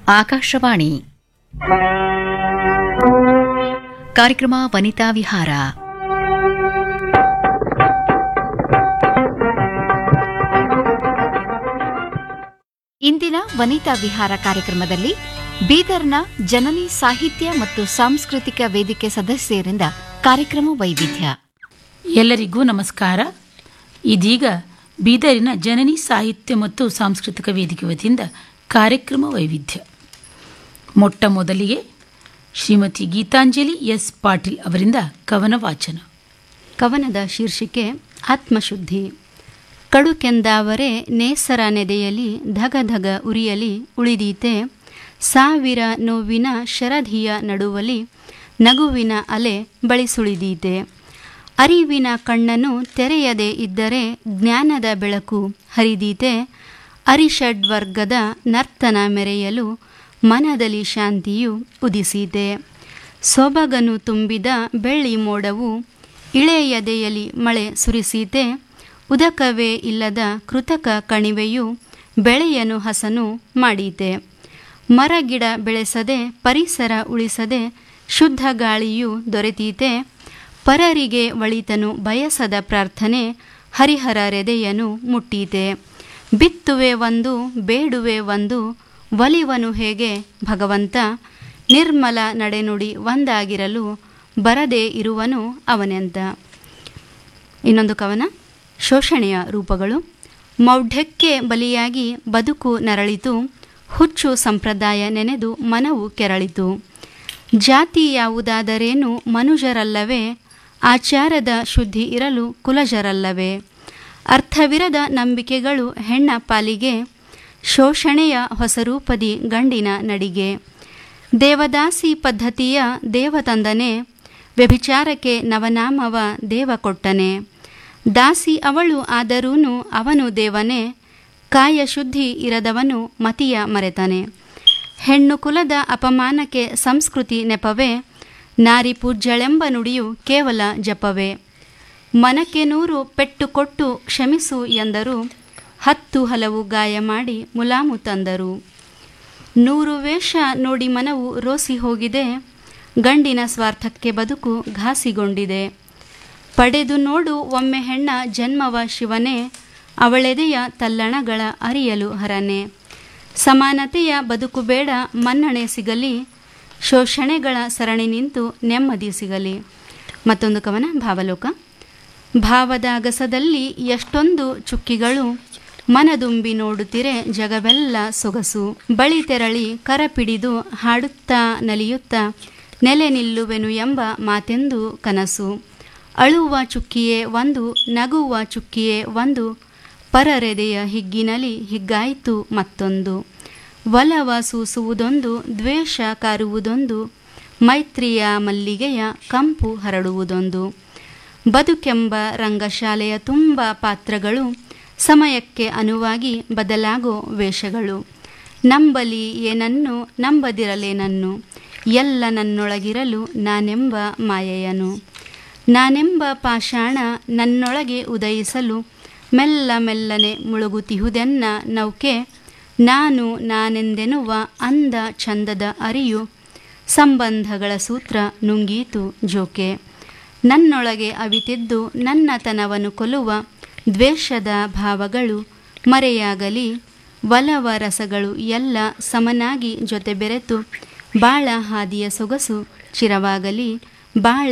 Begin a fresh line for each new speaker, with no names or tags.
ಆಕಾಶವಾಣಿ ಕಾರ್ಯಕ್ರಮ ವನಿತಾ ವಿಹಾರ
ಇಂದಿನ ವನಿತಾ ವಿಹಾರ ಕಾರ್ಯಕ್ರಮದಲ್ಲಿ ಬೀದರ್ನ ಜನನಿ ಸಾಹಿತ್ಯ ಮತ್ತು ಸಾಂಸ್ಕೃತಿಕ ವೇದಿಕೆ ಸದಸ್ಯರಿಂದ ಕಾರ್ಯಕ್ರಮ ವೈವಿಧ್ಯ
ಎಲ್ಲರಿಗೂ ನಮಸ್ಕಾರ ಇದೀಗ ಬೀದರಿನ ಜನನಿ ಸಾಹಿತ್ಯ ಮತ್ತು ಸಾಂಸ್ಕೃತಿಕ ವೇದಿಕೆ ವತಿಯಿಂದ ಕಾರ್ಯಕ್ರಮ ವೈವಿಧ್ಯ ಮೊಟ್ಟ ಮೊದಲಿಗೆ ಶ್ರೀಮತಿ ಗೀತಾಂಜಲಿ ಎಸ್ ಪಾಟೀಲ್ ಅವರಿಂದ ಕವನ ವಾಚನ
ಕವನದ ಶೀರ್ಷಿಕೆ ಆತ್ಮಶುದ್ಧಿ ಕಡುಕೆಂದಾವರೆ ನೇಸರ ನೆದೆಯಲಿ ಧಗ ಧಗ ಉರಿಯಲಿ ಉಳಿದೀತೆ ಸಾವಿರ ನೋವಿನ ಶರಧಿಯ ನಡುವಲಿ ನಗುವಿನ ಅಲೆ ಬಳಿಸುಳಿದೀತೆ ಅರಿವಿನ ಕಣ್ಣನ್ನು ತೆರೆಯದೆ ಇದ್ದರೆ ಜ್ಞಾನದ ಬೆಳಕು ಹರಿದೀತೆ ಅರಿಷಡ್ವರ್ಗದ ನರ್ತನ ಮೆರೆಯಲು ಮನದಲ್ಲಿ ಶಾಂತಿಯು ಉದಿಸಿದೆ ಸೊಬಗನು ತುಂಬಿದ ಬೆಳ್ಳಿ ಮೋಡವು ಇಳೆಯದೆಯಲಿ ಮಳೆ ಸುರಿಸೀತೆ ಉದಕವೇ ಇಲ್ಲದ ಕೃತಕ ಕಣಿವೆಯು ಬೆಳೆಯನು ಹಸನು ಮಾಡೀತೆ ಮರಗಿಡ ಬೆಳೆಸದೆ ಪರಿಸರ ಉಳಿಸದೆ ಶುದ್ಧ ಗಾಳಿಯು ದೊರೆತೀತೆ ಪರರಿಗೆ ಒಳಿತನು ಬಯಸದ ಪ್ರಾರ್ಥನೆ ಹರಿಹರ ರೆದೆಯನು ಮುಟ್ಟೀತೆ ಬಿತ್ತುವೆ ಒಂದು ಬೇಡುವೆ ಒಂದು ಒಲಿವನು ಹೇಗೆ ಭಗವಂತ ನಿರ್ಮಲ ನಡೆನುಡಿ ಒಂದಾಗಿರಲು ಬರದೇ ಇರುವನು ಅವನೆಂತ ಇನ್ನೊಂದು ಕವನ ಶೋಷಣೆಯ ರೂಪಗಳು ಮೌಢ್ಯಕ್ಕೆ ಬಲಿಯಾಗಿ ಬದುಕು ನರಳಿತು ಹುಚ್ಚು ಸಂಪ್ರದಾಯ ನೆನೆದು ಮನವು ಕೆರಳಿತು ಜಾತಿ ಯಾವುದಾದರೇನು ಮನುಜರಲ್ಲವೇ ಆಚಾರದ ಶುದ್ಧಿ ಇರಲು ಕುಲಜರಲ್ಲವೇ ಅರ್ಥವಿರದ ನಂಬಿಕೆಗಳು ಹೆಣ್ಣ ಪಾಲಿಗೆ ಶೋಷಣೆಯ ಹೊಸರೂಪದಿ ಗಂಡಿನ ನಡಿಗೆ ದೇವದಾಸಿ ಪದ್ಧತಿಯ ದೇವತಂದನೆ ವ್ಯಭಿಚಾರಕ್ಕೆ ನವನಾಮವ ದೇವ ಕೊಟ್ಟನೆ ದಾಸಿ ಅವಳು ಆದರೂನು ಅವನು ದೇವನೇ ಕಾಯ ಶುದ್ಧಿ ಇರದವನು ಮತಿಯ ಮರೆತನೆ ಹೆಣ್ಣು ಕುಲದ ಅಪಮಾನಕ್ಕೆ ಸಂಸ್ಕೃತಿ ನೆಪವೇ ನಾರಿ ಪೂಜ್ಯಳೆಂಬ ನುಡಿಯು ಕೇವಲ ಜಪವೇ ಮನಕ್ಕೆ ನೂರು ಪೆಟ್ಟು ಕೊಟ್ಟು ಕ್ಷಮಿಸು ಎಂದರು ಹತ್ತು ಹಲವು ಗಾಯ ಮಾಡಿ ಮುಲಾಮು ತಂದರು ನೂರು ವೇಷ ನೋಡಿ ಮನವು ರೋಸಿ ಹೋಗಿದೆ ಗಂಡಿನ ಸ್ವಾರ್ಥಕ್ಕೆ ಬದುಕು ಘಾಸಿಗೊಂಡಿದೆ ಪಡೆದು ನೋಡು ಒಮ್ಮೆ ಹೆಣ್ಣ ಜನ್ಮವ ಶಿವನೇ ಅವಳೆದೆಯ ತಲ್ಲಣಗಳ ಅರಿಯಲು ಹರನೆ ಸಮಾನತೆಯ ಬದುಕು ಬೇಡ ಮನ್ನಣೆ ಸಿಗಲಿ ಶೋಷಣೆಗಳ ಸರಣಿ ನಿಂತು ನೆಮ್ಮದಿ ಸಿಗಲಿ ಮತ್ತೊಂದು ಕವನ ಭಾವಲೋಕ ಭಾವದ ಅಗಸದಲ್ಲಿ ಎಷ್ಟೊಂದು ಚುಕ್ಕಿಗಳು ಮನದುಂಬಿ ನೋಡುತ್ತಿರೆ ಜಗವೆಲ್ಲ ಸೊಗಸು ಬಳಿ ತೆರಳಿ ಕರಪಿಡಿದು ಹಾಡುತ್ತಾ ನಲಿಯುತ್ತಾ ನೆಲೆ ನಿಲ್ಲುವೆನು ಎಂಬ ಮಾತೆಂದು ಕನಸು ಅಳುವ ಚುಕ್ಕಿಯೇ ಒಂದು ನಗುವ ಚುಕ್ಕಿಯೇ ಒಂದು ಪರರೆದೆಯ ಹಿಗ್ಗಿನಲಿ ಹಿಗ್ಗಾಯಿತು ಮತ್ತೊಂದು ಒಲವ ಸೂಸುವುದೊಂದು ದ್ವೇಷ ಕಾರುವುದೊಂದು ಮೈತ್ರಿಯ ಮಲ್ಲಿಗೆಯ ಕಂಪು ಹರಡುವುದೊಂದು ಬದುಕೆಂಬ ರಂಗಶಾಲೆಯ ತುಂಬ ಪಾತ್ರಗಳು ಸಮಯಕ್ಕೆ ಅನುವಾಗಿ ಬದಲಾಗೋ ವೇಷಗಳು ನಂಬಲಿ ಏನನ್ನು ನಂಬದಿರಲೇನನ್ನು ಎಲ್ಲ ನನ್ನೊಳಗಿರಲು ನಾನೆಂಬ ಮಾಯೆಯನು ನಾನೆಂಬ ಪಾಷಾಣ ನನ್ನೊಳಗೆ ಉದಯಿಸಲು ಮೆಲ್ಲ ಮೆಲ್ಲನೆ ಮುಳುಗುತಿಹುದೆನ್ನ ನೌಕೆ ನಾನು ನಾನೆಂದೆನ್ನುವ ಅಂದ ಚಂದದ ಅರಿಯು ಸಂಬಂಧಗಳ ಸೂತ್ರ ನುಂಗೀತು ಜೋಕೆ ನನ್ನೊಳಗೆ ಅವಿತಿದ್ದು ನನ್ನತನವನ್ನು ಕೊಲ್ಲುವ ದ್ವೇಷದ ಭಾವಗಳು ಮರೆಯಾಗಲಿ ಒಲವ ರಸಗಳು ಎಲ್ಲ ಸಮನಾಗಿ ಜೊತೆ ಬೆರೆತು ಬಾಳ ಹಾದಿಯ ಸೊಗಸು ಚಿರವಾಗಲಿ ಬಾಳ